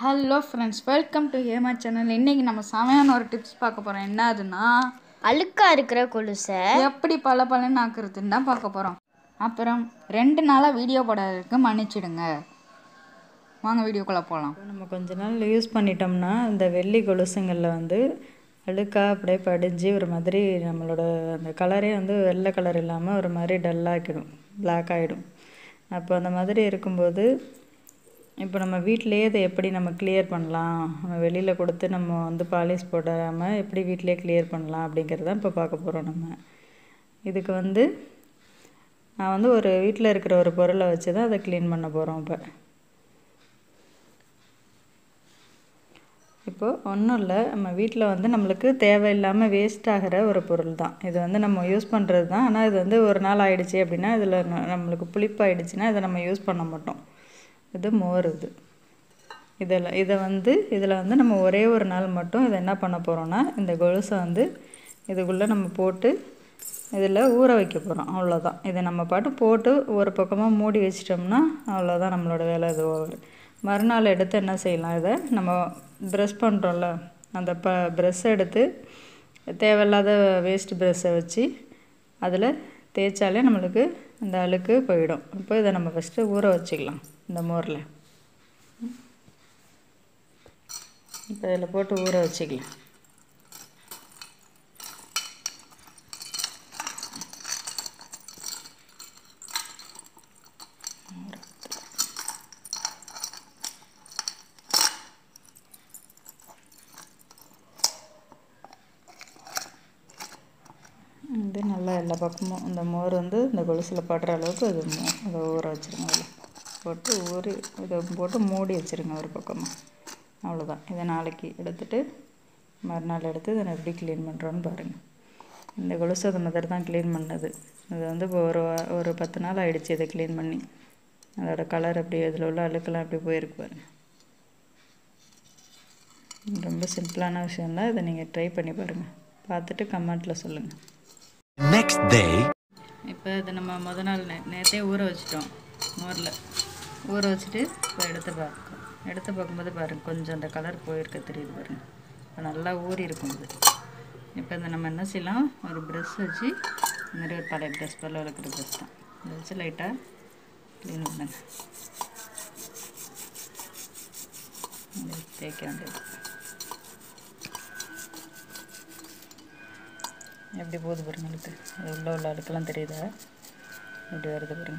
Hello friends welcome to Hema channel இன்றைக்கி நம்ம செமையான ஒரு டிப்ஸ் பார்க்க போகிறோம் என்ன அதுன்னா அழுக்கா இருக்கிற கொலுசை எப்படி பல பலன்னு ஆக்குறதுன்னு தான் பார்க்க போகிறோம் அப்புறம் ரெண்டு நாளாக வீடியோ போடாததுக்கு மன்னிச்சிடுங்க வாங்க வீடியோக்குள்ளே போகலாம் நம்ம கொஞ்ச நாள் யூஸ் பண்ணிட்டோம்னா இந்த வெள்ளி கொலுசுங்களில் வந்து அழுக்காக அப்படியே படிஞ்சு ஒரு மாதிரி நம்மளோட அந்த கலரே வந்து வெள்ளை கலர் இல்லாமல் ஒரு மாதிரி டல்லாக்கிடும் பிளாக் ஆகிடும் அப்போ அந்த மாதிரி இருக்கும்போது இப்போ நம்ம வீட்டிலேயே இதை எப்படி நம்ம கிளியர் பண்ணலாம் நம்ம வெளியில் கொடுத்து நம்ம வந்து பாலிஷ் போடாமல் எப்படி வீட்டிலேயே கிளியர் பண்ணலாம் அப்படிங்கிறத இப்போ பார்க்க போகிறோம் நம்ம இதுக்கு வந்து நான் வந்து ஒரு வீட்டில் இருக்கிற ஒரு பொருளை வச்சு தான் அதை க்ளீன் பண்ண போகிறோம் இப்போ இப்போது ஒன்றும் இல்லை நம்ம வீட்டில் வந்து நம்மளுக்கு தேவையில்லாமல் வேஸ்ட் ஆகிற ஒரு பொருள் தான் இது வந்து நம்ம யூஸ் பண்ணுறது தான் ஆனால் இது வந்து ஒரு நாள் ஆயிடுச்சு அப்படின்னா இதில் நம்மளுக்கு புளிப்பாயிடுச்சுன்னா இதை நம்ம யூஸ் பண்ண மாட்டோம் இது மோர் இது இதில் இதை வந்து இதில் வந்து நம்ம ஒரே ஒரு நாள் மட்டும் இதை என்ன பண்ண போகிறோன்னா இந்த கொலுசை வந்து இதுக்குள்ளே நம்ம போட்டு இதில் ஊற வைக்க போகிறோம் அவ்வளோதான் இதை நம்ம பாட்டு போட்டு ஒரு பக்கமாக மூடி வச்சிட்டோம்னா அவ்வளோதான் நம்மளோட வேலை இது ஓவர் மறுநாள் எடுத்து என்ன செய்யலாம் இதை நம்ம ப்ரெஷ் பண்ணுறோம்ல அந்த ப ப்ரெஷ் எடுத்து தேவையில்லாத வேஸ்ட் ப்ரெஷ்ஷை வச்சு அதில் தேய்ச்சாலே நம்மளுக்கு இந்த அழுக்கு போயிடும் இப்போ இதை நம்ம ஃபஸ்ட்டு ஊற வச்சுக்கலாம் இந்த மோரில் இப்போ இதில் போட்டு ஊற வச்சுக்கலாம் இது நல்லா எல்லா பக்கமும் இந்த மோர் வந்து இந்த கொலுசில் படுற அளவுக்கு இது மோ- இதை ஊற வச்சுருங்க அதில் போட்டு ஊறி இதை போட்டு மூடி வச்சுருங்க ஒரு பக்கமாக அவ்வளோதான் இதை நாளைக்கு எடுத்துட்டு மறுநாள் எடுத்து இதை நான் எப்படி க்ளீன் பண்ணுறோன்னு பாருங்கள் இந்த கொலுசு அது மாதிரி தான் க்ளீன் பண்ணது இது வந்து இப்போ ஒரு வா- ஒரு பத்து நாள் ஆயிடுச்சு இதை க்ளீன் பண்ணி அதோட கலர் அப்படி இதில் உள்ள அழுக்கெல்லாம் அப்படி போயிருக்கு பாருங்கள் ரொம்ப சிம்பிளான விஷயம்தான் இதை நீங்கள் ட்ரை பண்ணி பாருங்கள் பார்த்துட்டு கமெண்ட்டில் சொல்லுங்கள் Next day. இப்போ இதை நம்ம முத நாள் நே நேற்றே ஊற வச்சிட்டோம் மோரில் ஊற வச்சுட்டு இப்போ எடுத்து பார்க்கோம் எடுத்து பார்க்கும்போது பாருங்க கொஞ்சம் அந்த கலர் போயிருக்க தெரியுது பாருங்க இப்போ நல்லா ஊறி இருக்கும் இது இப்போ இதை நம்ம என்ன செய்யலாம் ஒரு ப்ரெஷ் வச்சு இந்த மாதிரி ஒரு பழைய ப்ரெஷ் பல்ல வளர்க்குற ப்ரெஷ் தான் இதை வச்சு லைட்டாக க்ளீன் பண்ணுங்க இதை தேய்க்க வேண்டியது எப்படி போகுது பாருங்க அழுக்கு அது உள்ள உள்ள அழுக்கெல்லாம் தெரியுதா எப்படி வருது பாருங்க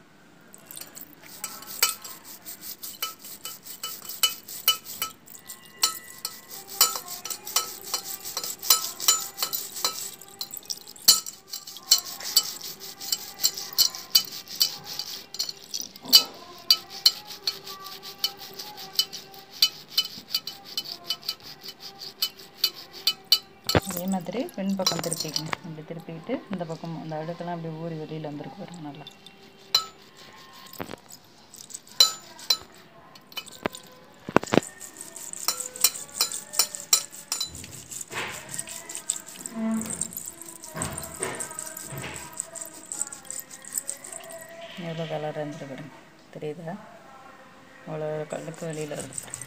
அதே மாதிரி பின் பக்கம் திருப்பிக்கங்க இப்படி திருப்பிக்கிட்டு இந்த பக்கம் அந்த அடுக்கெல்லாம் அப்படி ஊறி வெளியில் வந்துருக்கு பாருங்க நல்லா எவ்வளோ கலர் இருந்துருக்கு பாருங்க தெரியுதா அவ்வளோ கல்லுக்கு வெளியில் வருது பாருங்க.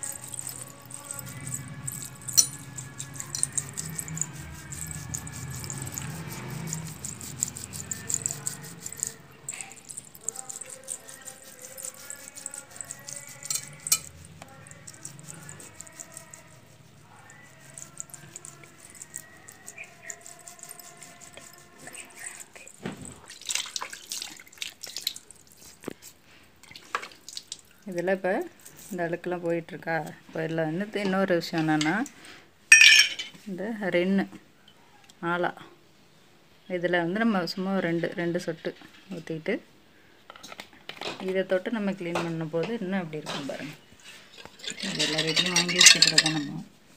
இதில் இப்போ இந்த அழுக்கெல்லாம் போயிட்டுருக்கா இப்போ இதில் வந்து இன்னொரு விஷயம் என்னென்னா இந்த ரென்னு ஆலா இதில் வந்து நம்ம சும்மா ஒரு ரெண்டு ரெண்டு சொட்டு ஊற்றிக்கிட்டு இதை தொட்டு நம்ம க்ளீன் பண்ணும்போது இன்னும் எப்படி இருக்கும் பாருங்கள் இது எல்லா வீட்லையும் வாங்கி வச்சுக்கிறதா நம்ம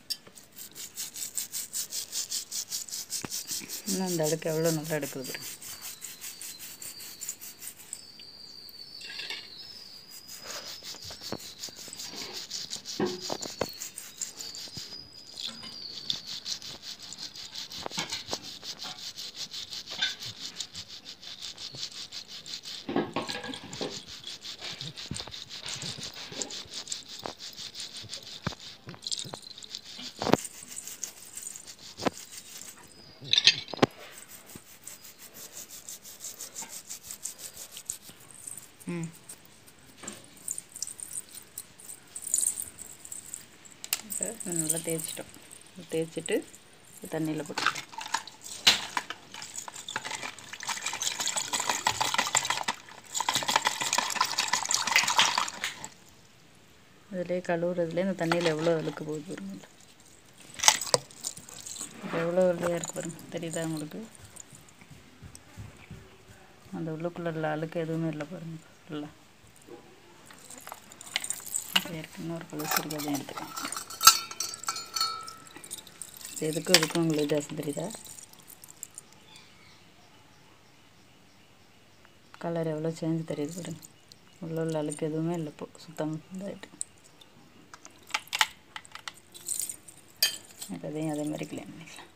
இன்னும் இந்த அடுக்கு எவ்வளோ நல்லா எடுக்குது பாருங்க ம் இப்போ இது நல்லா தேய்ச்சிட்டோம் தேய்ச்சிட்டு தண்ணியில் போட்டு அதிலே கழுவுறதுலேயே இந்த தண்ணியில் எவ்வளோ அழுக்கு போகுது பாருங்க இப்போ எவ்வளோ வெள்ளையாக இருக்கு பாருங்க தெரியுதா உங்களுக்கு அந்த உள்ளுக்குள்ள உள்ள அழுக்கு எதுவுமே இல்லை பாருங்க இல்லை இருக்கு இன்னொரு கழுவு இருக்கு அதையும் எடுத்துக்கலாம் இது எதுக்கும் எதுக்கும் உங்களுக்கு வித்தியாசம் தெரியுதா கலர் எவ்வளோ சேஞ்ச் தெரியுது பாருங்க உள்ள உள்ள அழுக்கு எதுவுமே இல்லை இப்போ சுத்தம் இதாகிட்டு எனக்கு அதையும் அதே மாதிரி க்ளீன் பண்ணிக்கலாம்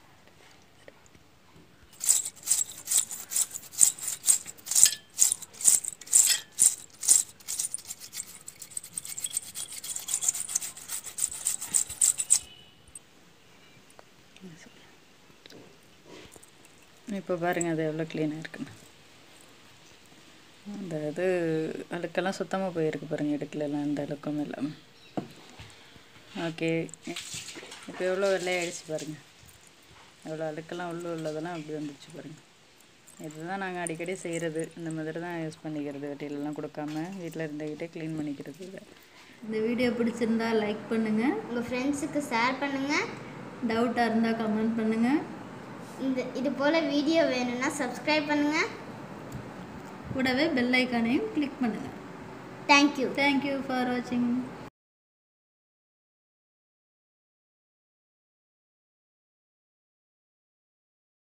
இப்போ பாருங்கள் அது எவ்வளோ க்ளீனாக இருக்குன்னு அந்த இது அழுக்கெல்லாம் சுத்தமாக போயிருக்கு பாருங்கள் இடுக்கலெல்லாம் எந்த அழுக்கும் இல்லாமல் ஓகே இப்போ எவ்வளோ வெள்ளையாயிடுச்சு பாருங்கள் எவ்வளோ அழுக்கெல்லாம் உள்ள உள்ளதெல்லாம் அப்படி வந்துடுச்சு பாருங்கள் இதுதான் நாங்கள் அடிக்கடி செய்கிறது இந்த மாதிரி தான் யூஸ் பண்ணிக்கிறது வெட்டிலெலாம் கொடுக்காம வீட்டில் இருந்துக்கிட்டே க்ளீன் பண்ணிக்கிறது இதை இந்த வீடியோ பிடிச்சிருந்தா லைக் பண்ணுங்கள் உங்கள் ஃப்ரெண்ட்ஸுக்கு ஷேர் பண்ணுங்கள் டவுட்டாக இருந்தால் கமெண்ட் பண்ணுங்கள் இந்த இது போல் வீடியோ வேணும்னா சப்ஸ்கிரைப் பண்ணுங்கள் கூடவே பெல் ஐக்கானையும் கிளிக் பண்ணுங்கள் தேங்க்யூ தேங்க்யூ ஃபார் வாட்சிங்